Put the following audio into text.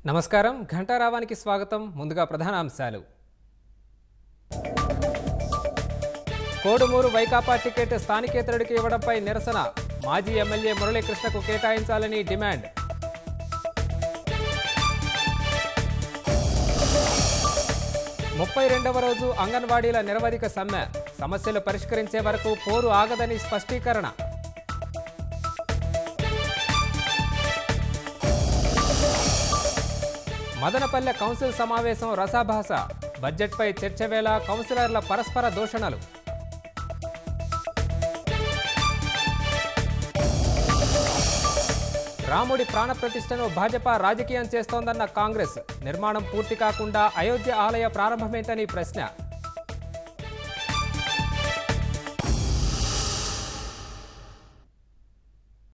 నమస్కారం ఘంటారావానికి స్వాగతం ముందుగా ప్రధాన అంశాలు కోడుమూరు వైకాపా టికెట్ స్థానికేతరుడికి ఇవ్వడంపై నిరసన మాజీ ఎమ్మెల్యే మురళీకృష్ణకు కేటాయించాలని డిమాండ్ ముప్పై రెండవ రోజు అంగన్వాడీల నిరవధిక సమ్మె సమస్యలు పరిష్కరించే వరకు పోరు ఆగదని స్పష్టీకరణ మదనపల్లె కౌన్సిల్ సమావేశం రసాభాస బడ్జెట్పై చర్చ వేళ కౌన్సిలర్ల పరస్పర దూషణలు రాముడి ప్రాణప్రతిష్టను భాజపా రాజకీయం చేస్తోందన్న కాంగ్రెస్ నిర్మాణం పూర్తి కాకుండా అయోధ్య ఆలయ ప్రారంభమేంటని ప్రశ్న